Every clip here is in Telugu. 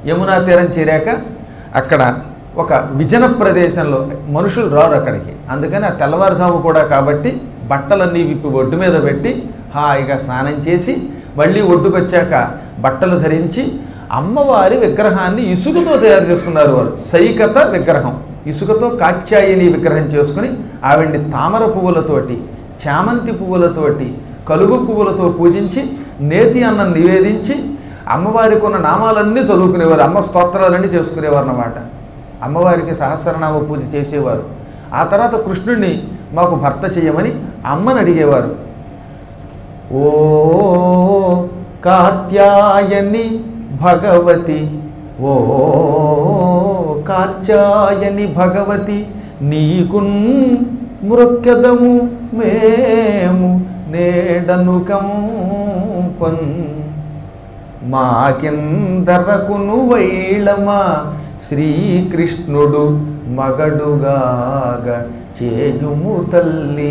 యమునా తీరం చేరాక అక్కడ ఒక విజన ప్రదేశంలో మనుషులు రారు అక్కడికి అందుకని ఆ తెల్లవారుజాము కూడా కాబట్టి బట్టలన్నీ విప్పి ఒడ్డు మీద పెట్టి హాయిగా స్నానం చేసి మళ్ళీ ఒడ్డుకొచ్చాక బట్టలు ధరించి అమ్మవారి విగ్రహాన్ని ఇసుకతో తయారు చేసుకున్నారు వారు సైకత విగ్రహం ఇసుకతో కాత్యాయని విగ్రహం చేసుకుని ఆవిడ్ని తామర పువ్వులతోటి చామంతి పువ్వులతోటి కలుగు పువ్వులతో పూజించి నేతి అన్నం నివేదించి అమ్మవారికి ఉన్న నామాలన్నీ చదువుకునేవారు అమ్మ స్తోత్రాలన్నీ చేసుకునేవారు అన్నమాట అమ్మవారికి సహస్రనామ పూజ చేసేవారు ఆ తర్వాత కృష్ణుడిని మాకు భర్త చేయమని అమ్మని అడిగేవారు ఓ కాత్యాయని భగవతి ఓ కాత్యాయని భగవతి నీకున్ మృక్యదము మేము నేడను కంపన్ మాకిందరకును వైళమా శ్రీకృష్ణుడు మగడుగాగ చేయుము తల్లి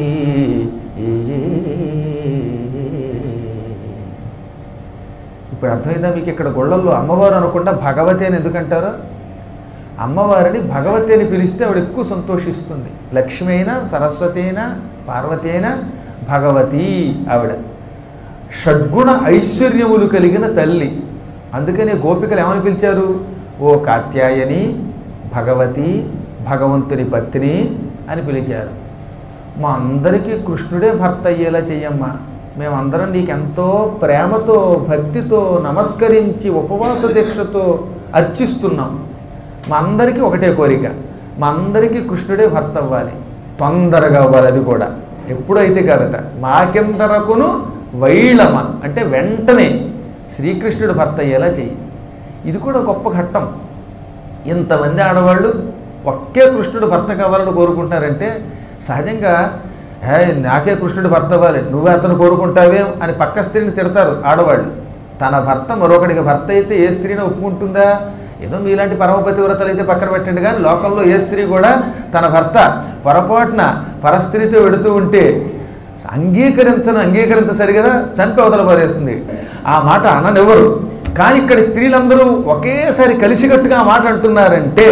ఇప్పుడు అర్థమైందా మీకు ఇక్కడ గొళ్ళల్లో అమ్మవారు అనకుండా భగవతి అని ఎందుకంటారు అమ్మవారిని భగవతి అని పిలిస్తే ఆవిడ ఎక్కువ సంతోషిస్తుంది లక్ష్మి అయినా సరస్వతి అయినా పార్వతి అయినా భగవతి ఆవిడ షడ్గుణ ఐశ్వర్యములు కలిగిన తల్లి అందుకని గోపికలు ఏమని పిలిచారు ఓ కాత్యాయని భగవతి భగవంతుని పత్ని అని పిలిచారు మా అందరికీ కృష్ణుడే భర్త అయ్యేలా చెయ్యమ్మా మేమందరం నీకెంతో ప్రేమతో భక్తితో నమస్కరించి ఉపవాస దీక్షతో అర్చిస్తున్నాం మా అందరికీ ఒకటే కోరిక మా అందరికీ కృష్ణుడే భర్త అవ్వాలి తొందరగా అవ్వాలి అది కూడా ఎప్పుడైతే కాదట మాకెందరకును వైళమ అంటే వెంటనే శ్రీకృష్ణుడు భర్త అయ్యేలా చెయ్యి ఇది కూడా గొప్ప ఘట్టం ఇంతమంది ఆడవాళ్ళు ఒకే కృష్ణుడు భర్త కావాలని కోరుకుంటున్నారంటే సహజంగా హే నాకే కృష్ణుడు భర్త అవ్వాలి నువ్వే అతను కోరుకుంటావే అని పక్క స్త్రీని తిడతారు ఆడవాళ్ళు తన భర్త మరొకడికి భర్త అయితే ఏ స్త్రీని ఒప్పుకుంటుందా ఏదో మీలాంటి పరమపతివ్రతలు అయితే పక్కన పెట్టండి కానీ లోకంలో ఏ స్త్రీ కూడా తన భర్త పొరపాటున పరస్త్రీతో వెడుతూ ఉంటే అంగీకరించను అంగీకరించసరి కదా చంపి అవతల పారేస్తుంది ఆ మాట అననివ్వరు కానీ ఇక్కడ స్త్రీలందరూ ఒకేసారి కలిసికట్టుగా ఆ మాట అంటున్నారంటే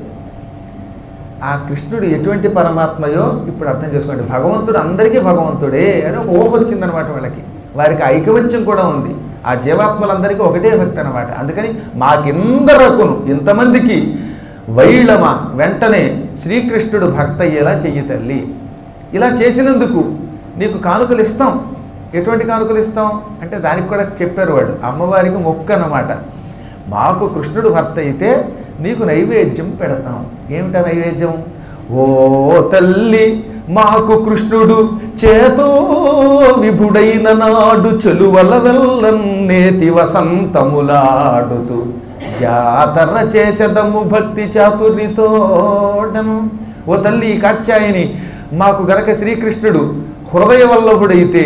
ఆ కృష్ణుడు ఎటువంటి పరమాత్మయో ఇప్పుడు అర్థం చేసుకోండి భగవంతుడు అందరికీ భగవంతుడే అని ఒక ఊహ వచ్చిందనమాట వాళ్ళకి వారికి ఐకమత్యం కూడా ఉంది ఆ జీవాత్మలందరికీ ఒకటే భక్తి అనమాట అందుకని మాకిందరకును ఇంతమందికి వైళమ వెంటనే శ్రీకృష్ణుడు భక్త అయ్యేలా చెయ్యి తల్లి ఇలా చేసినందుకు నీకు కానుకలు ఇస్తాం ఎటువంటి కానుకలు ఇస్తాం అంటే దానికి కూడా చెప్పారు వాళ్ళు అమ్మవారికి మొక్కు అన్నమాట మాకు కృష్ణుడు భర్త అయితే నీకు నైవేద్యం పెడతాం ఏమిటా నైవేద్యం ఓ తల్లి మాకు కృష్ణుడు చేతో విభుడైన నాడు చెలువల వెల్లన్నేతి వసంతములాడుచు జాతర చేసెదము భక్తి చాతుర్యతోడను ఓ తల్లి ఈ కాత్యాయని మాకు గనక శ్రీకృష్ణుడు హృదయవల్లభుడైతే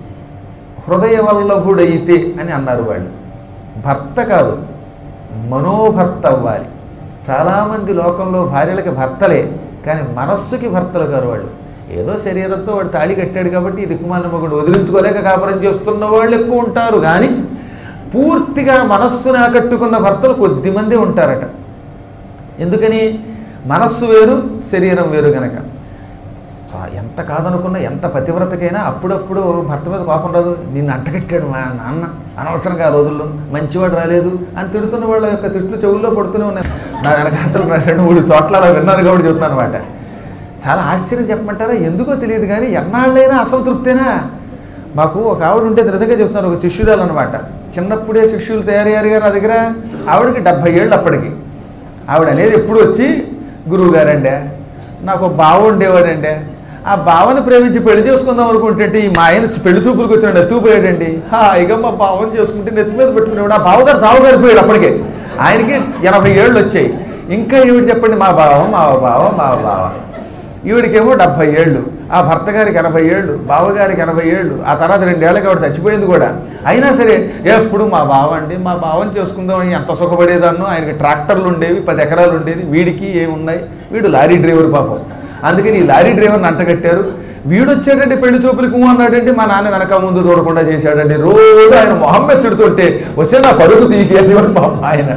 హృదయవల్లభుడైతే అని అన్నారు వాళ్ళు భర్త కాదు మనోభర్త అవ్వాలి చాలామంది లోకంలో భార్యలకి భర్తలే కానీ మనస్సుకి భర్తలు కారు వాళ్ళు ఏదో శరీరంతో వాడు తాళి కట్టాడు కాబట్టి ఈ దిక్కుమాలిన మగుడు వదిలించుకోలేక కాపురం చేస్తున్న వాళ్ళు ఎక్కువ ఉంటారు కానీ పూర్తిగా మనస్సుని ఆకట్టుకున్న భర్తలు కొద్దిమంది ఉంటారట ఎందుకని మనస్సు వేరు శరీరం వేరు గనక సో ఎంత కాదనుకున్నా ఎంత పతివ్రతకైనా అప్పుడప్పుడు భర్త మీద కోపం రాదు నిన్ను అంటగట్టాడు మా నాన్న అనవసరంగా ఆ రోజుల్లో మంచివాడు రాలేదు అని తిడుతున్న వాళ్ళ యొక్క తిట్లు చెవుల్లో పడుతూనే ఉన్నాయి నా వెనకాతలు రెండు మూడు చోట్ల అలా విన్నాను కాబట్టి చెప్తున్నాను అనమాట చాలా ఆశ్చర్యం చెప్పమంటారా ఎందుకో తెలియదు కానీ ఎన్నాళ్ళైనా అసంతృప్తేనా మాకు ఒక ఆవిడ ఉంటే నిజంగా చెప్తున్నారు ఒక శిష్యురాలు అనమాట చిన్నప్పుడే శిష్యులు తయారయ్యారు గారు నా దగ్గర ఆవిడకి డెబ్భై ఏళ్ళు అప్పటికి ఆవిడ అనేది ఎప్పుడు వచ్చి గురువు గారండే నాకు ఒక బావ ఉండేవాడండి ఆ బావని ప్రేమించి పెళ్లి చేసుకుందాం అనుకుంటే ఈ మా ఆయన పెళ్లి చూపులకు వచ్చినాడు ఎత్తుకుపోయాడండి హాయిగా మా బావని చేసుకుంటే నెత్తి మీద పెట్టుకునేవాడు ఆ బావగారు చావుగారు పోయాడు అప్పటికే ఆయనకి ఎనభై ఏళ్ళు వచ్చాయి ఇంకా ఈవిడ చెప్పండి మా బావ మా బావ మా బావ ఈవిడికేమో డెబ్భై ఏళ్ళు ఆ భర్త గారికి ఎనభై ఏళ్ళు బావగారికి ఎనభై ఏళ్ళు ఆ తర్వాత రెండేళ్ళకి ఆవిడ చచ్చిపోయింది కూడా అయినా సరే ఎప్పుడు మా బావ అండి మా బావని చేసుకుందామని ఎంత సుఖపడేదాన్నో ఆయనకి ట్రాక్టర్లు ఉండేవి పది ఎకరాలు ఉండేది వీడికి ఏమున్నాయి వీడు లారీ డ్రైవర్ పాపం అందుకని ఈ లారీ డ్రైవర్ని అంటగట్టారు వీడు వచ్చాడంటే పెళ్లి చూపులకు ఊ అన్నాడంటే మా నాన్న వెనక ముందు చూడకుండా చేశాడండి రోజు ఆయన మొహమ్మద్ తిడుతుంటే వస్తే నా పరుగు తీకి అనేవాడు పాపం ఆయన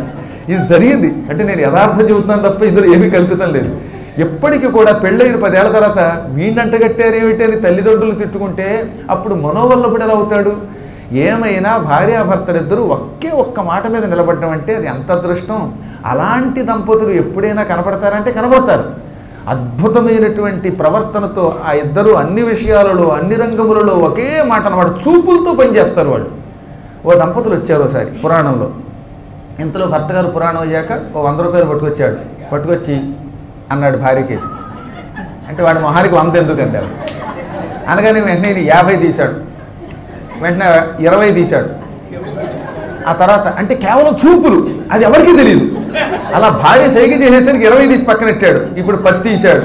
ఇది జరిగింది అంటే నేను యథార్థం చెబుతున్నాను తప్ప ఇందులో ఏమీ కల్పితం లేదు ఎప్పటికీ కూడా పెళ్ళైన పదేళ్ల తర్వాత వీణంట కట్టారేమిటి అని తల్లిదండ్రులు తిట్టుకుంటే అప్పుడు మనోవల్లభుడు ఎలా అవుతాడు ఏమైనా భార్యాభర్తలిద్దరూ ఒకే ఒక్క మాట మీద నిలబడడం అంటే అది ఎంత అదృష్టం అలాంటి దంపతులు ఎప్పుడైనా కనపడతారంటే కనబడతారు అద్భుతమైనటువంటి ప్రవర్తనతో ఆ ఇద్దరు అన్ని విషయాలలో అన్ని రంగములలో ఒకే మాట అన్నమాట చూపులతో పనిచేస్తారు వాళ్ళు ఓ దంపతులు వచ్చారు ఒకసారి పురాణంలో ఇంతలో భర్త గారు పురాణం అయ్యాక ఓ వంద రూపాయలు పట్టుకొచ్చాడు పట్టుకొచ్చి అన్నాడు భార్యకేసి అంటే వాడి మొహానికి వంద ఎందుకు అంటారు అనగానే వెంటనే ఈయన యాభై తీశాడు వెంటనే ఇరవై తీశాడు ఆ తర్వాత అంటే కేవలం చూపులు అది ఎవరికీ తెలియదు అలా భార్య సైగ చేసేసరికి ఇరవై తీసి పక్కనెట్టాడు ఇప్పుడు పత్తి తీశాడు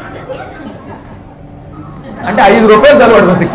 అంటే ఐదు రూపాయలు తలవాడు మందికి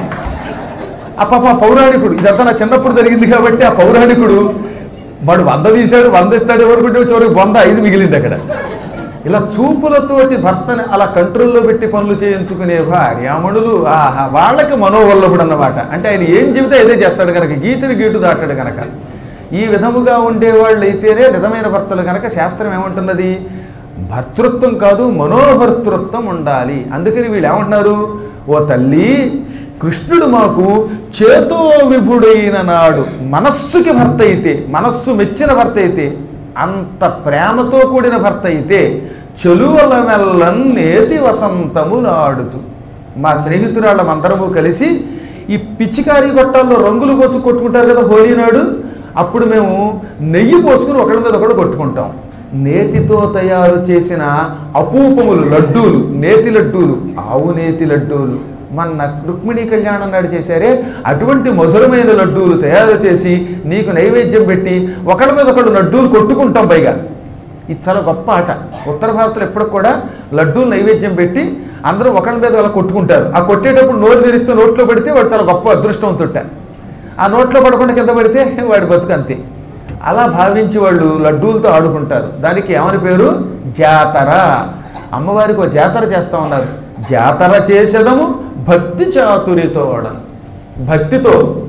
ఆ పాప ఆ పౌరాణికుడు ఇదంతా నా చిన్నప్పుడు జరిగింది కాబట్టి ఆ పౌరాణికుడు వాడు వంద తీశాడు వంద ఇస్తాడు ఎవరుకుంటే చివరికి వంద ఐదు మిగిలింది అక్కడ ఇలా చూపులతోటి భర్తని అలా కంట్రోల్లో పెట్టి పనులు చేయించుకునే భార్యామణులు ఆహా వాళ్ళకి మనోవల్లభుడు అన్నమాట అంటే ఆయన ఏం చెబితే అదే చేస్తాడు కనుక గీచుని గీటు దాటాడు కనుక ఈ విధముగా ఉండేవాళ్ళు అయితేనే నిజమైన భర్తలు కనుక శాస్త్రం ఏమంటున్నది భర్తృత్వం కాదు మనోభర్తృత్వం ఉండాలి అందుకని వీళ్ళు ఏమంటున్నారు ఓ తల్లి కృష్ణుడు మాకు చేతో విభుడైన నాడు మనస్సుకి భర్త అయితే మనస్సు మెచ్చిన భర్త అయితే అంత ప్రేమతో కూడిన భర్త అయితే చెలువల మెల్లం నేతి వసంతము నాడుచు మా స్నేహితురాళ్ళం అందరము కలిసి ఈ పిచ్చికారి గొట్టాల్లో రంగులు పోసి కొట్టుకుంటారు కదా హోలీ నాడు అప్పుడు మేము నెయ్యి పోసుకుని ఒకడి మీద ఒకడు కొట్టుకుంటాం నేతితో తయారు చేసిన అపూపములు లడ్డూలు నేతి లడ్డూలు ఆవు నేతి లడ్డూలు మన రుక్మిణీ కళ్యాణం నాడు చేశారే అటువంటి మధురమైన లడ్డూలు తయారు చేసి నీకు నైవేద్యం పెట్టి ఒకడి మీద ఒకడు లడ్డూలు కొట్టుకుంటాం పైగా ఇది చాలా గొప్ప ఆట ఉత్తర భారత్లో ఎప్పటికి కూడా లడ్డూలు నైవేద్యం పెట్టి అందరూ ఒకరి మీద అలా కొట్టుకుంటారు ఆ కొట్టేటప్పుడు నోరు తెరిస్తే నోట్లో పడితే వాడు చాలా గొప్ప అదృష్టవంతుట ఆ నోట్లో పడకుండా కింద పడితే వాడి బతుకు అంతే అలా భావించి వాళ్ళు లడ్డూలతో ఆడుకుంటారు దానికి ఏమని పేరు జాతర అమ్మవారికి ఒక జాతర చేస్తా ఉన్నారు జాతర చేసేదము భక్తి చాతురితో వాడను భక్తితో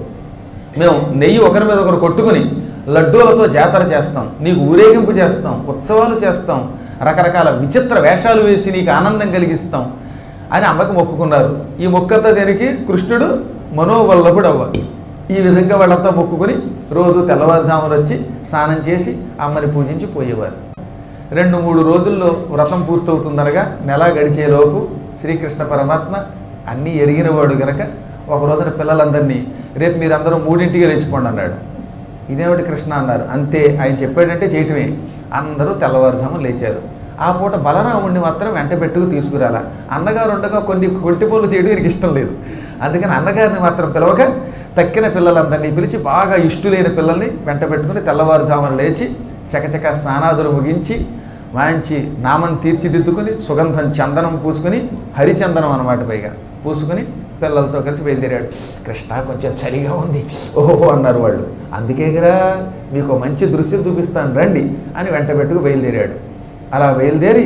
మేము నెయ్యి ఒకరి మీద ఒకరు కొట్టుకుని లడ్డూలతో జాతర చేస్తాం నీకు ఊరేగింపు చేస్తాం ఉత్సవాలు చేస్తాం రకరకాల విచిత్ర వేషాలు వేసి నీకు ఆనందం కలిగిస్తాం అని అమ్మకి మొక్కుకున్నారు ఈ మొక్కంతా దేనికి కృష్ణుడు మనోవల్లభుడు అవ్వాలి ఈ విధంగా వాళ్ళంతా మొక్కుకొని రోజు తెల్లవారుజామున వచ్చి స్నానం చేసి అమ్మని పూజించి పోయేవారు రెండు మూడు రోజుల్లో వ్రతం పూర్తవుతుందనగా నెల గడిచేలోపు శ్రీకృష్ణ పరమాత్మ అన్నీ ఎరిగినవాడు గనక ఒక రోజున పిల్లలందరినీ రేపు మీరందరూ మూడింటికి లేచిపోండి అన్నాడు ఇదేమిటి కృష్ణ అన్నారు అంతే ఆయన చెప్పాడంటే చేయటమే అందరూ తెల్లవారుజామున లేచారు ఆ పూట బలరాముడిని మాత్రం వెంట పెట్టుకు తీసుకురాలా అన్నగారు ఉండగా కొన్ని కొట్టి పనులు చేయడం ఈయనకి ఇష్టం లేదు అందుకని అన్నగారిని మాత్రం పిలవక తక్కిన పిల్లలందరినీ పిలిచి బాగా ఇష్టులైన పిల్లల్ని వెంట పెట్టుకుని తెల్లవారుజామున లేచి చకచక స్నానాదులు ముగించి మంచి నామం తీర్చిదిద్దుకుని సుగంధం చందనం పూసుకుని హరిచందనం అన్నమాట పైగా పూసుకుని పిల్లలతో కలిసి బయలుదేరాడు కృష్ణ కొంచెం చలిగా ఉంది ఓహో అన్నారు వాళ్ళు అందుకే కదా మీకు ఓ మంచి దృశ్యం చూపిస్తాను రండి అని వెంట పెట్టుకు బయలుదేరాడు అలా బయలుదేరి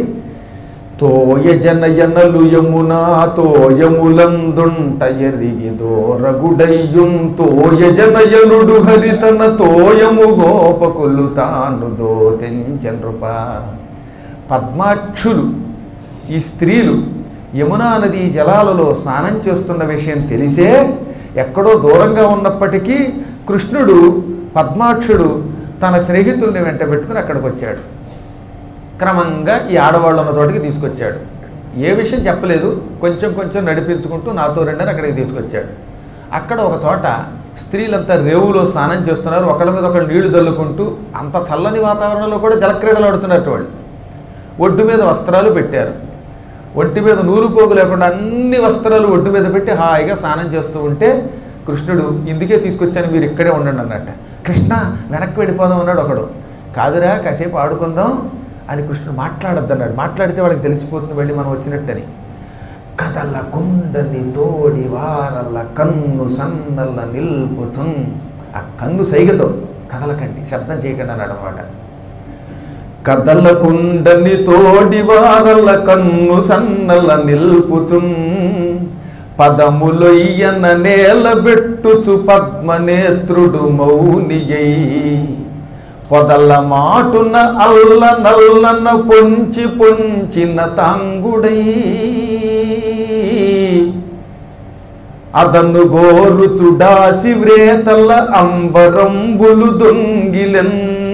తోయ జనయనలు యమునా తోయములందుంట ఎరిగి దోరగుడయ్యుం తోయ జనయనుడు హరితన తోయము గోపకులు తాను దోతెంచనృప పద్మాక్షులు ఈ స్త్రీలు యమునా నదీ జలాలలో స్నానం చేస్తున్న విషయం తెలిసే ఎక్కడో దూరంగా ఉన్నప్పటికీ కృష్ణుడు పద్మాక్షుడు తన స్నేహితుల్ని వెంట పెట్టుకుని అక్కడికి వచ్చాడు క్రమంగా ఈ ఆడవాళ్ళు ఉన్న చోటికి తీసుకొచ్చాడు ఏ విషయం చెప్పలేదు కొంచెం కొంచెం నడిపించుకుంటూ నాతో రెండని అక్కడికి తీసుకొచ్చాడు అక్కడ ఒక చోట స్త్రీలంతా రేవులో స్నానం చేస్తున్నారు ఒకళ్ళ మీద ఒకళ్ళు నీళ్లు చల్లుకుంటూ అంత చల్లని వాతావరణంలో కూడా జలక్రీడలు ఆడుతున్నట్టు వాళ్ళు ఒడ్డు మీద వస్త్రాలు పెట్టారు ఒంటి మీద నూలు పోగు లేకుండా అన్ని వస్త్రాలు ఒడ్డు మీద పెట్టి హాయిగా స్నానం చేస్తూ ఉంటే కృష్ణుడు ఇందుకే తీసుకొచ్చాను మీరు ఇక్కడే ఉండండి అన్నట్ట కృష్ణ వెనక్కి వెళ్ళిపోదాం అన్నాడు ఒకడు కాదురా కాసేపు ఆడుకుందాం అని కృష్ణుడు మాట్లాడొద్దు అన్నాడు మాట్లాడితే వాళ్ళకి తెలిసిపోతుంది వెళ్ళి మనం వచ్చినట్టని కదల కుండని తోడి వారల్ల కన్ను సన్నల్ల నిల్పుచున్ ఆ కన్ను సైగతో కదలకండి శబ్దం చేయకండి అన్నాడు అనమాట కదలకుండని తోడి వారల్ల కన్ను సన్నల నిల్పుచున్ పదములొయ్యన నేలబెట్టుచు పద్మనేత్రుడు మౌనియై పొదల మాటున అల్ల నల్లన పొంచి పొంచిన తాంగుడై అదను గోరుచుడాసి వ్రేతల అంబరంబులు దొంగిలెన్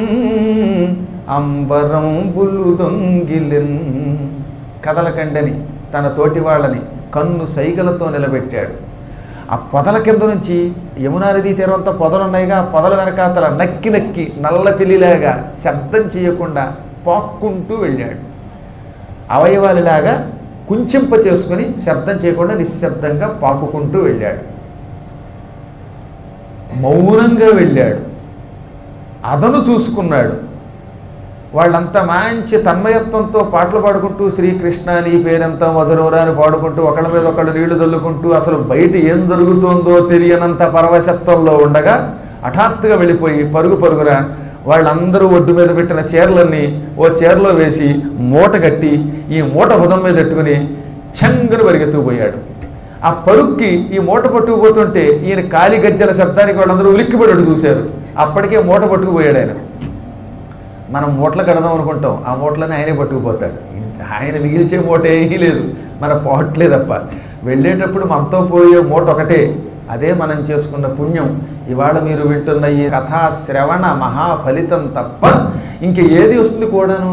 అంబరంబులు దొంగిలెన్ కదలకండని తన తోటి వాళ్ళని కన్ను సైగలతో నిలబెట్టాడు ఆ పొదల కింద నుంచి యమునా నదీ తీరంతో పొదలు ఉన్నాయిగా ఆ పొదల వెనకాతల నక్కి నక్కి నల్ల పిల్లిలాగా శబ్దం చేయకుండా పాక్కుంటూ వెళ్ళాడు అవయవాలిలాగా కుంచింప చేసుకుని శబ్దం చేయకుండా నిశ్శబ్దంగా పాకుకుంటూ వెళ్ళాడు మౌనంగా వెళ్ళాడు అదను చూసుకున్నాడు వాళ్ళంతా మంచి తన్మయత్వంతో పాటలు పాడుకుంటూ శ్రీకృష్ణ నీ పేరెంత మధురవరా అని పాడుకుంటూ ఒకళ్ళ మీద ఒకళ్ళు నీళ్లు చల్లుకుంటూ అసలు బయట ఏం జరుగుతుందో తెలియనంత పరవశత్వంలో ఉండగా హఠాత్తుగా వెళ్ళిపోయి పరుగు పరుగున వాళ్ళందరూ ఒడ్డు మీద పెట్టిన చీరలన్నీ ఓ చీరలో వేసి మూట కట్టి ఈ మూట భుజం మీద పెట్టుకుని చంగును పరిగెత్తుకుపోయాడు ఆ పరుక్కి ఈ మూట పట్టుకుపోతుంటే ఈయన కాలి గజ్జల శబ్దానికి వాళ్ళందరూ ఉలిక్కిపడి అటు చూశారు అప్పటికే మూట పట్టుకుపోయాడు ఆయన మనం మూటలు కడదాం అనుకుంటాం ఆ మూటలని ఆయనే పట్టుకుపోతాడు ఆయన మిగిల్చే మూట ఏమీ లేదు మన పోవట్లే తప్ప వెళ్ళేటప్పుడు మనతో పోయే మూట ఒకటే అదే మనం చేసుకున్న పుణ్యం ఇవాళ మీరు వింటున్న ఈ కథా శ్రవణ మహాఫలితం తప్ప ఇంక ఏది వస్తుంది కూడాను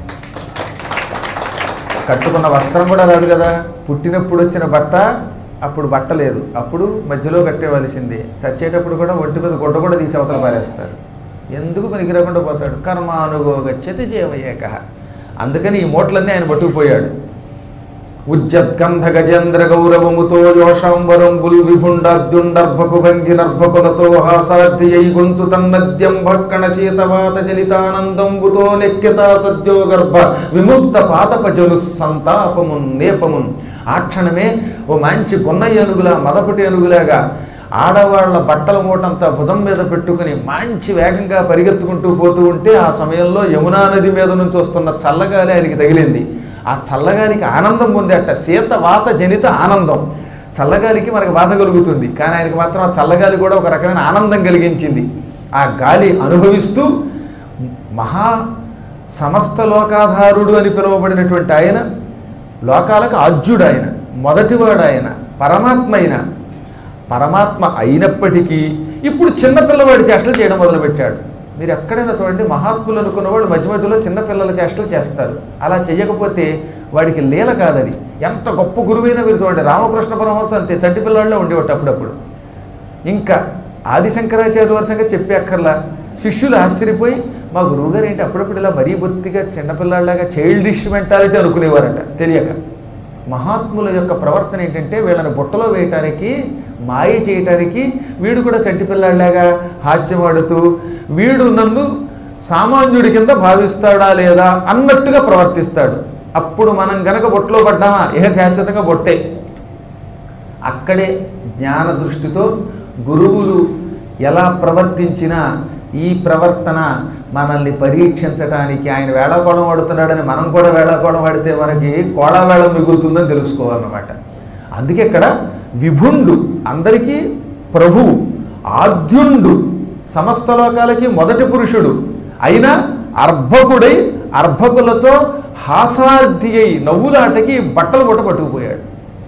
కట్టుకున్న వస్త్రం కూడా రాదు కదా పుట్టినప్పుడు వచ్చిన బట్ట అప్పుడు బట్ట లేదు అప్పుడు మధ్యలో కట్టేవలసిందే చచ్చేటప్పుడు కూడా ఒంటి మీద గుడ్డ కూడా తీసి అవతల పారేస్తారు ఎందుకు పనికి రాకుండా పోతాడు కర్మానుగోగచ్చతి జీవయేక అందుకని ఈ మూటలన్నీ ఆయన పట్టుకుపోయాడు ఉజ్జత్కంధ గజేంద్ర గౌరవముతో యోషాంబరం బుల్ విభుండాద్యుండర్భకు భంగి నర్భకులతో హాసాధ్యై గొంతు తన్నద్యం భక్కణ శీతవాత జనితానందంబుతో నెక్కెత సద్యో గర్భ విముక్త పాతప జను సంతాపమున్ నేపమున్ ఆ క్షణమే ఓ మంచి గున్న ఏనుగులా మదపటి ఏనుగులాగా ఆడవాళ్ల బట్టల మూటంతా భుజం మీద పెట్టుకుని మంచి వేగంగా పరిగెత్తుకుంటూ పోతూ ఉంటే ఆ సమయంలో యమునా నది మీద నుంచి వస్తున్న చల్లగాలి ఆయనకి తగిలింది ఆ చల్లగాలికి ఆనందం పొందేట శీత వాత జనిత ఆనందం చల్లగాలికి మనకి బాధ కలుగుతుంది కానీ ఆయనకి మాత్రం ఆ చల్లగాలి కూడా ఒక రకమైన ఆనందం కలిగించింది ఆ గాలి అనుభవిస్తూ మహా సమస్త లోకాధారుడు అని పిలువబడినటువంటి ఆయన లోకాలకు ఆజ్యుడు ఆయన మొదటివాడు ఆయన పరమాత్మ అయిన పరమాత్మ అయినప్పటికీ ఇప్పుడు చిన్నపిల్లవాడి చేష్టలు చేయడం మొదలుపెట్టాడు మీరు ఎక్కడైనా చూడండి మహాత్ములు అనుకున్నవాడు మధ్య మధ్యలో చిన్నపిల్లల చేష్టలు చేస్తారు అలా చేయకపోతే వాడికి లీల కాదని ఎంత గొప్ప గురువైనా మీరు చూడండి రామకృష్ణ పరమహంస అంతే చంటి పిల్లాడిలో ఉండేవాడు అప్పుడప్పుడు ఇంకా ఆదిశంకరాచార్య వరుసంగా చెప్పే అక్కర్లా శిష్యులు ఆశ్చర్యపోయి మా గురువుగారు ఏంటి అప్పుడప్పుడు ఇలా మరీ బొత్తిగా చిన్నపిల్లాడిలాగా చైల్డిష్ మెంటాలిటీ అనుకునేవారంట తెలియక మహాత్ముల యొక్క ప్రవర్తన ఏంటంటే వీళ్ళని బుట్టలో వేయటానికి మాయ చేయటానికి వీడు కూడా చంటి పిల్లాడిలాగా హాస్యమాడుతూ వీడు నన్ను సామాన్యుడి కింద భావిస్తాడా లేదా అన్నట్టుగా ప్రవర్తిస్తాడు అప్పుడు మనం గనక బొట్లో పడ్డామా ఏ శాశ్వతంగా బొట్టే అక్కడే జ్ఞాన దృష్టితో గురువులు ఎలా ప్రవర్తించినా ఈ ప్రవర్తన మనల్ని పరీక్షించటానికి ఆయన వేళాకోళం వాడుతున్నాడని మనం కూడా వేళాకోళం వాడితే మనకి కోళావేళం మిగులుతుందని తెలుసుకోవాలన్నమాట అందుకే ఇక్కడ విభుండు అందరికీ ప్రభువు ఆద్యుండు సమస్త లోకాలకి మొదటి పురుషుడు అయినా అర్భకుడై అర్భకులతో హాసార్థి అయి నవ్వులాటకి బట్టలు బుట్ట పట్టుకుపోయాడు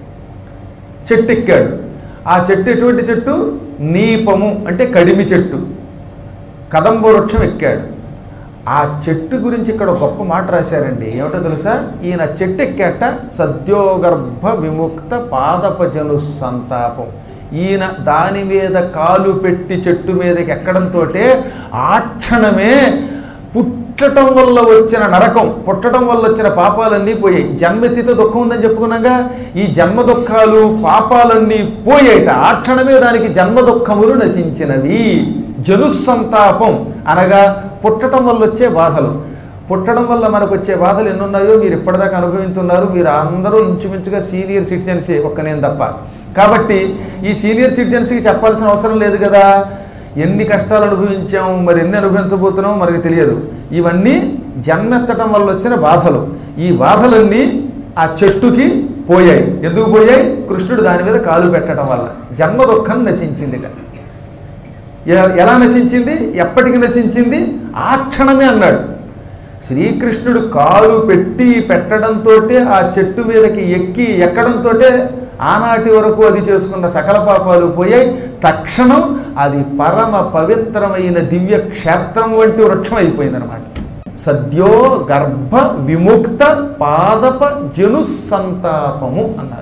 చెట్టు ఎక్కాడు ఆ చెట్టు ఎటువంటి చెట్టు నీపము అంటే కడిమి చెట్టు కదంబ వృక్షం ఎక్కాడు ఆ చెట్టు గురించి ఇక్కడ ఒక గొప్ప మాట రాశారండి ఏమిటో తెలుసా ఈయన చెట్టు ఎక్కాట సద్యోగర్భ విముక్త పాదపజను సంతాపం ఈయన దాని మీద కాలు పెట్టి చెట్టు మీదకి ఎక్కడంతో ఆ క్షణమే పుట్టడం వల్ల వచ్చిన నరకం పుట్టడం వల్ల వచ్చిన పాపాలన్నీ పోయాయి జన్మెత్తితో దుఃఖం ఉందని చెప్పుకున్నాగా ఈ జన్మ దుఃఖాలు పాపాలన్నీ పోయాయిట ఆ క్షణమే దానికి జన్మ దుఃఖములు నశించినవి జనుస్సంతాపం అనగా పుట్టడం వల్ల వచ్చే బాధలు పుట్టడం వల్ల మనకు వచ్చే బాధలు ఎన్నున్నాయో మీరు ఇప్పటిదాకా అనుభవించున్నారు మీరు అందరూ ఇంచుమించుగా సీనియర్ సిటిజన్సే ఒక్క నేను తప్ప కాబట్టి ఈ సీనియర్ సిటిజన్స్కి చెప్పాల్సిన అవసరం లేదు కదా ఎన్ని కష్టాలు అనుభవించాము మరి ఎన్ని అనుభవించబోతున్నామో మనకు తెలియదు ఇవన్నీ జన్మెత్తడం వల్ల వచ్చిన బాధలు ఈ బాధలన్నీ ఆ చెట్టుకి పోయాయి ఎందుకు పోయాయి కృష్ణుడు దాని మీద కాలు పెట్టడం వల్ల జన్మ దుఃఖం నశించిందిట ఎ- ఎలా నశించింది ఎప్పటికి నశించింది ఆ క్షణమే అన్నాడు శ్రీకృష్ణుడు కాలు పెట్టి పెట్టడంతో ఆ చెట్టు మీదకి ఎక్కి ఎక్కడంతో ఆనాటి వరకు అది చేసుకున్న సకల పాపాలు పోయాయి తక్షణం అది పరమ పవిత్రమైన దివ్య క్షేత్రం వంటి వృక్షం అయిపోయిందనమాట సద్యో గర్భ విముక్త పాదప జను సంతాపము అన్నారు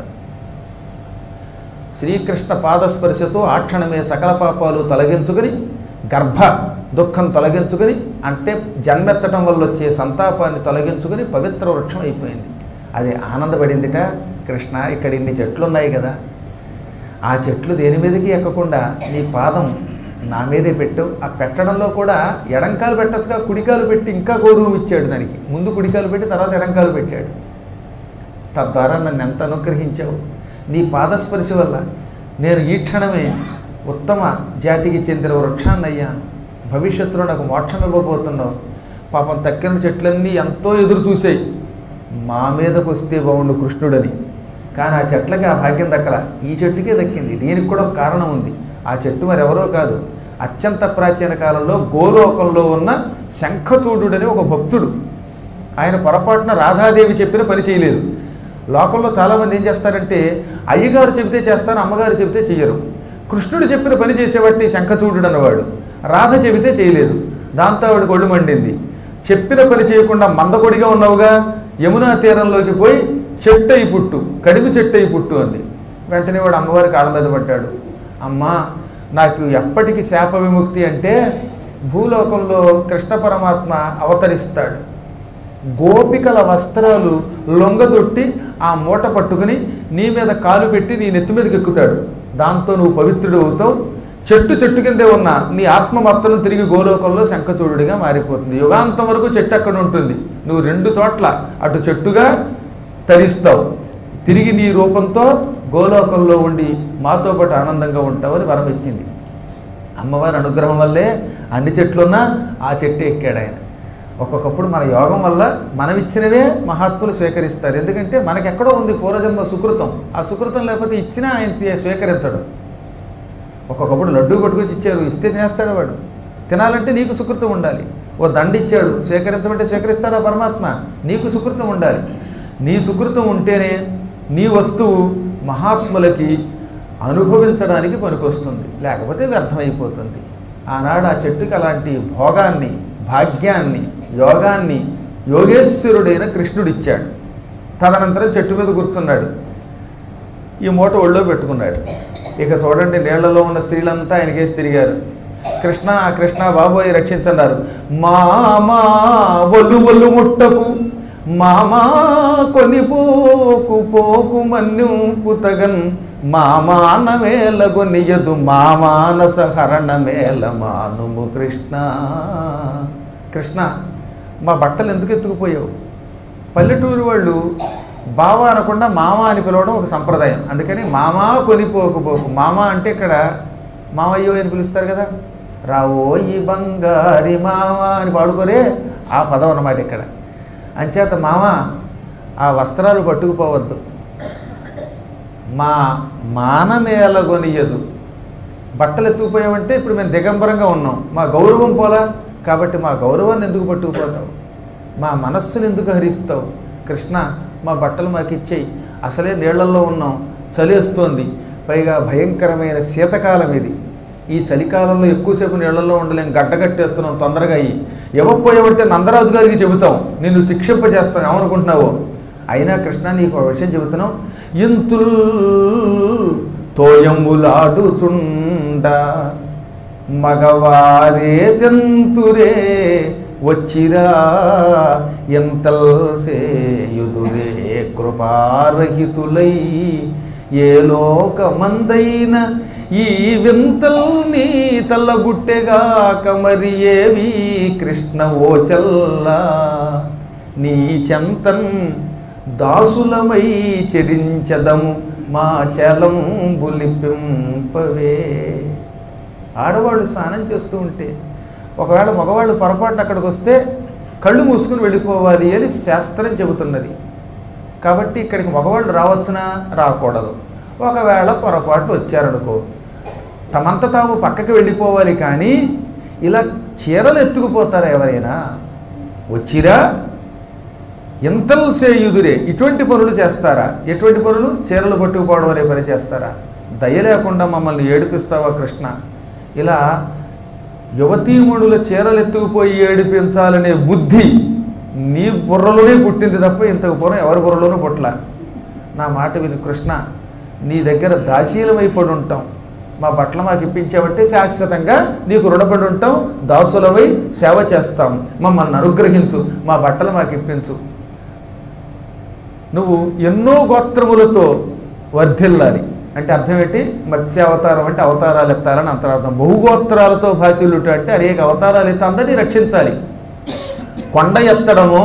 శ్రీకృష్ణ పాదస్పర్శతో ఆ క్షణమే సకల పాపాలు తొలగించుకుని గర్భ దుఃఖం తొలగించుకుని అంటే జన్మెత్తడం వల్ల వచ్చే సంతాపాన్ని తొలగించుకుని పవిత్ర వృక్షం అయిపోయింది అది ఆనందపడిందిట కృష్ణ ఇక్కడ ఇన్ని చెట్లు ఉన్నాయి కదా ఆ చెట్లు దేని మీదకి ఎక్కకుండా నీ పాదం నా మీదే పెట్టు ఆ పెట్టడంలో కూడా ఎడంకాలు పెట్టచ్చుగా కుడికాలు పెట్టి ఇంకా గౌరవం ఇచ్చాడు దానికి ముందు కుడికాలు పెట్టి తర్వాత ఎడంకాలు పెట్టాడు తద్వారా నన్ను ఎంత అనుగ్రహించావు నీ పాదస్పర్శ వల్ల నేను ఈ క్షణమే ఉత్తమ జాతికి చెందిన వృక్షాన్ని అయ్యాను భవిష్యత్తులో నాకు మోక్షం ఇవ్వబోతున్నావు పాపం తక్కిన చెట్లన్నీ ఎంతో ఎదురు చూసాయి మా మీదకు వస్తే బాగుండు కృష్ణుడని కానీ ఆ చెట్లకి ఆ భాగ్యం దక్కల ఈ చెట్టుకే దక్కింది దీనికి కూడా ఒక కారణం ఉంది ఆ చెట్టు మరి ఎవరో కాదు అత్యంత ప్రాచీన కాలంలో గోలోకంలో ఉన్న శంఖచూడుడని ఒక భక్తుడు ఆయన పొరపాటున రాధాదేవి చెప్పిన పని చేయలేదు లోకంలో చాలామంది ఏం చేస్తారంటే అయ్యగారు చెబితే చేస్తారు అమ్మగారు చెబితే చెయ్యరు కృష్ణుడు చెప్పిన పని చేసేవాడిని శంఖచూడుడు అన్నవాడు రాధ చెబితే చేయలేదు దాంతో ఆవిడ ఒళ్ళు మండింది చెప్పిన పని చేయకుండా మందకొడిగా ఉన్నావుగా యమునా తీరంలోకి పోయి చెట్టు అయి పుట్టు కడిమి చెట్టు అయి పుట్టు అంది వెంటనే వాడు అమ్మవారి కాళ్ళ మీద పడ్డాడు అమ్మా నాకు ఎప్పటికి శాప విముక్తి అంటే భూలోకంలో కృష్ణ పరమాత్మ అవతరిస్తాడు గోపికల వస్త్రాలు లొంగదొట్టి ఆ మూట పట్టుకుని నీ మీద కాలు పెట్టి నీ నెత్తి మీదకి ఎక్కుతాడు దాంతో నువ్వు పవిత్రుడు అవుతావు చెట్టు చెట్టు కిందే ఉన్న నీ ఆత్మ మొత్తం తిరిగి గోలోకంలో శంఖచూడుడిగా మారిపోతుంది యుగాంతం వరకు చెట్టు అక్కడ ఉంటుంది నువ్వు రెండు చోట్ల అటు చెట్టుగా తరిస్తావు తిరిగి నీ రూపంతో గోలోకంలో ఉండి మాతో పాటు ఆనందంగా ఉంటావని వరం ఇచ్చింది అమ్మవారి అనుగ్రహం వల్లే అన్ని చెట్లున్నా ఆ చెట్టు ఎక్కాడు ఆయన ఒక్కొక్కప్పుడు మన యోగం వల్ల మనం ఇచ్చినవే మహాత్ములు స్వీకరిస్తారు ఎందుకంటే మనకెక్కడో ఉంది పూర్వజన్మ సుకృతం ఆ సుకృతం లేకపోతే ఇచ్చినా ఆయన తీ- స్వీకరించడు ఒక్కొక్కప్పుడు లడ్డూ పట్టుకొచ్చి ఇచ్చారు ఇస్తే తినేస్తాడు వాడు తినాలంటే నీకు సుకృతం ఉండాలి ఓ దండ ఇచ్చాడు స్వీకరించమంటే స్వీకరిస్తాడా పరమాత్మ నీకు సుకృతం ఉండాలి నీ సుకృతం ఉంటేనే నీ వస్తువు మహాత్ములకి అనుభవించడానికి పనికొస్తుంది లేకపోతే వ్యర్థమైపోతుంది ఆనాడు ఆ చెట్టుకి అలాంటి భోగాన్ని భాగ్యాన్ని యోగాన్ని యోగేశ్వరుడైన కృష్ణుడు ఇచ్చాడు తదనంతరం చెట్టు మీద కూర్చున్నాడు ఈ మూట ఒళ్ళో పెట్టుకున్నాడు ఇక చూడండి నీళ్లలో ఉన్న స్త్రీలంతా ఆయనకేసి తిరిగారు కృష్ణ కృష్ణ బాబోయ్ రక్షించన్నారు మామా ఒళ్ళు ఒళ్ళు ముట్టకు మామా కొని పోకు పోకు మన్యం పుతగన్ మామాన మేల గొనియదు మామానస హరణ మేల మానుము కృష్ణ కృష్ణ మా బట్టలు ఎందుకు ఎత్తుకుపోయావు పల్లెటూరు వాళ్ళు బావ అనకుండా మామ అని పిలవడం ఒక సంప్రదాయం అందుకని మామ కొనిపోకపోకు మామ అంటే ఇక్కడ మామయ్యో అని పిలుస్తారు కదా రావో ఈ బంగారి మామ అని పాడుకోరే ఆ పదం అన్నమాట ఇక్కడ అంచేత మామ ఆ వస్త్రాలు పట్టుకుపోవద్దు మా మానమేల కొనియదు బట్టలు ఎత్తుకుపోయామంటే ఇప్పుడు మేము దిగంబరంగా ఉన్నాం మా గౌరవం పోలా కాబట్టి మా గౌరవాన్ని ఎందుకు పట్టుకుపోతావు మా మనస్సును ఎందుకు హరిస్తావు కృష్ణ మా బట్టలు మాకు ఇచ్చేయి అసలే నీళ్లలో ఉన్నాం చలేస్తోంది పైగా భయంకరమైన శీతకాలం ఇది ఈ చలికాలంలో ఎక్కువసేపు నీళ్లలో ఉండలేం గడ్డగట్టేస్తున్నాం తొందరగా అయ్యి ఇవ్వకపోయావంటే నందరాజు గారికి చెబుతాం నిన్ను శిక్షింపజేస్తాం ఏమనుకుంటున్నావో అయినా కృష్ణ నీకు ఒక విషయం చెబుతున్నాం ఇంతుల్ తోయములాడుచుండ మగవారే తెంతురే వచ్చిరా ఎంతల్ సేయుదురే కృపారహితులై ఏ లోకమందైన ఈ వింతల్ నీ తల్లబుట్టెగాక మరి ఏవి కృష్ణ ఓ చల్లా నీ చెంతన్ దాసులమై చెడించదము మా చలం బులిపింపవే ఆడవాళ్ళు స్నానం చేస్తూ ఉంటే ఒకవేళ మగవాళ్ళు పొరపాటున అక్కడికి వస్తే కళ్ళు మూసుకుని వెళ్ళిపోవాలి అని శాస్త్రం చెబుతున్నది కాబట్టి ఇక్కడికి మగవాళ్ళు రావచ్చునా రాకూడదు ఒకవేళ పొరపాటు వచ్చారనుకో తమంత తాము పక్కకి వెళ్ళిపోవాలి కానీ ఇలా చీరలు ఎత్తుకుపోతారా ఎవరైనా వచ్చిరా ఎంతల్ సేయుదురే ఇటువంటి పనులు చేస్తారా ఎటువంటి పనులు చీరలు పట్టుకుపోవడం అనే పని చేస్తారా దయ లేకుండా మమ్మల్ని ఏడిపిస్తావా కృష్ణ ఇలా యువతీమణుల చీరలు ఎత్తుకుపోయి ఏడిపించాలనే బుద్ధి నీ బుర్రలోనే పుట్టింది తప్ప ఇంతకు పూర్వం ఎవరి బుర్రలోనూ పుట్టల నా మాట విని కృష్ణ నీ దగ్గర దాశీలమైపడి ఉంటాం మా బట్టలు మాకు ఇప్పించావంటే శాశ్వతంగా నీకు రుణపడి ఉంటాం దాసులవై సేవ చేస్తాం మమ్మల్ని అనుగ్రహించు మా బట్టలు మాకు ఇప్పించు నువ్వు ఎన్నో గోత్రములతో వర్ధిల్లాలి అంటే అర్థం ఏంటి మత్స్యావతారం అంటే అవతారాలు ఎత్తాలని అంతరార్థం బహుగోత్రాలతో భాషలుట అంటే అనేక అవతారాలు ఎత్తి అందరినీ రక్షించాలి కొండ ఎత్తడము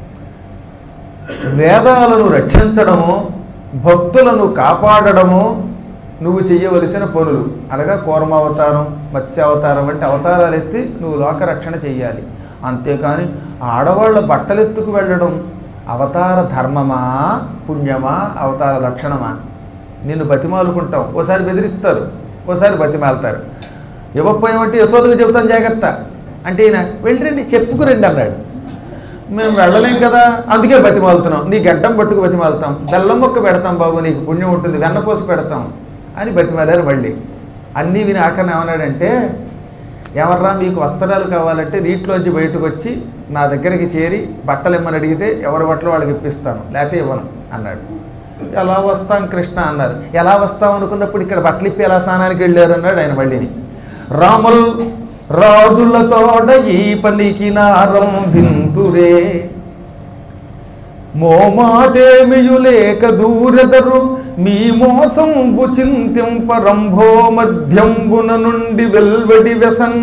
వేదాలను రక్షించడము భక్తులను కాపాడడము నువ్వు చెయ్యవలసిన పనులు అనగా కూర్మావతారం మత్స్యావతారం వంటి అవతారాలు ఎత్తి నువ్వు లోకరక్షణ చెయ్యాలి అంతేకాని ఆడవాళ్ళ బట్టలెత్తుకు వెళ్ళడం అవతార ధర్మమా పుణ్యమా అవతార లక్షణమా నిన్ను బతిమాలుకుంటాం ఓసారి బెదిరిస్తారు ఓసారి బతిమాలుతారు ఇవ్వకపోయామంటే యశోదకు చెబుతాను జాగ్రత్త అంటే ఈయన వెళ్ళండి చెప్పుకురండి అన్నాడు మేము వెళ్ళలేం కదా అందుకే బతిమాలుతున్నాం నీ గడ్డం పట్టుకు బతిమాలుతాం బెల్లం మొక్క పెడతాం బాబు నీకు పుణ్యం ఉంటుంది వెన్నపోసి పెడతాం అని బతిమాలారు మళ్ళీ అన్నీ విని ఆఖరణ ఏమన్నాడంటే ఎవర్రా మీకు వస్త్రాలు కావాలంటే నీటిలోంచి బయటకు వచ్చి నా దగ్గరికి చేరి బట్టలు ఇమ్మని అడిగితే ఎవరి బట్టలు వాళ్ళకి ఇప్పిస్తాను లేకపోతే ఇవ్వను అన్నాడు ఎలా వస్తాం కృష్ణ అన్నారు ఎలా వస్తాం అనుకున్నప్పుడు ఇక్కడ బట్టలు ఇప్పి ఎలా స్నానానికి వెళ్ళారు అన్నాడు ఆయన మళ్ళీని రాముల్ రాజులతోడ ఈ పనికి నారంభింతురే మోమాటేమియులేక దూరెదరు మీ మోసంబు చింతింపరంభో మధ్యంబున నుండి వెల్వడి వ్యసన్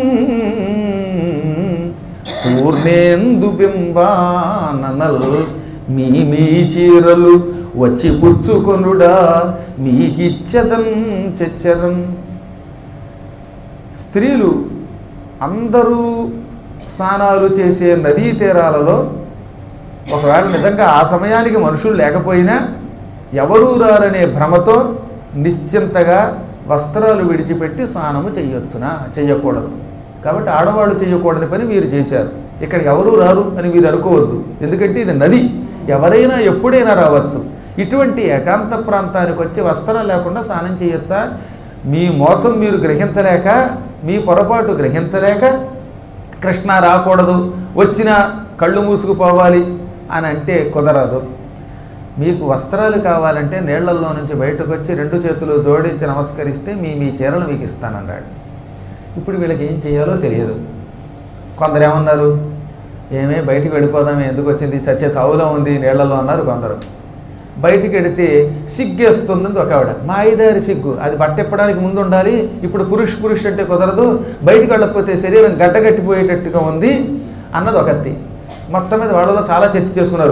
పూర్ణేందు బింబాననల్ మీ మీ చీరలు వచ్చి పుచ్చుకొనుడా మీకిచ్చదన్ చెచ్చరన్ స్త్రీలు అందరూ స్నానాలు చేసే నదీ తీరాలలో ఒకవేళ నిజంగా ఆ సమయానికి మనుషులు లేకపోయినా ఎవరూ రారనే భ్రమతో నిశ్చింతగా వస్త్రాలు విడిచిపెట్టి స్నానము చేయొచ్చునా చేయకూడదు కాబట్టి ఆడవాళ్ళు చేయకూడని పని వీరు చేశారు ఇక్కడికి ఎవరూ రారు అని వీరు అనుకోవద్దు ఎందుకంటే ఇది నది ఎవరైనా ఎప్పుడైనా రావచ్చు ఇటువంటి ఏకాంత ప్రాంతానికి వచ్చి వస్త్రం లేకుండా స్నానం చేయొచ్చా మీ మోసం మీరు గ్రహించలేక మీ పొరపాటు గ్రహించలేక కృష్ణ రాకూడదు వచ్చిన కళ్ళు మూసుకుపోవాలి అని అంటే కుదరదు మీకు వస్త్రాలు కావాలంటే నీళ్లలో నుంచి బయటకు వచ్చి రెండు చేతులు జోడించి నమస్కరిస్తే మీ మీ చీరలు మీకు ఇస్తానన్నాడు ఇప్పుడు వీళ్ళకి ఏం చేయాలో తెలియదు కొందరు ఏమన్నారు ఏమే బయటికి వెళ్ళిపోదామే ఎందుకు వచ్చింది చచ్చే చావులో ఉంది నీళ్లలో అన్నారు కొందరు బయటికి వెడితే సిగ్గేస్తుంది ఒక ఆవిడ మా ఐదారి సిగ్గు అది బట్టెప్పడానికి ముందు ఉండాలి ఇప్పుడు పురుష్ పురుష్ అంటే కుదరదు బయటికి వెళ్ళకపోతే శరీరం గడ్డగట్టిపోయేటట్టుగా ఉంది అన్నది ఒకటి మొత్తం మీద వాళ్ళలో చాలా చర్చ చేసుకున్నారు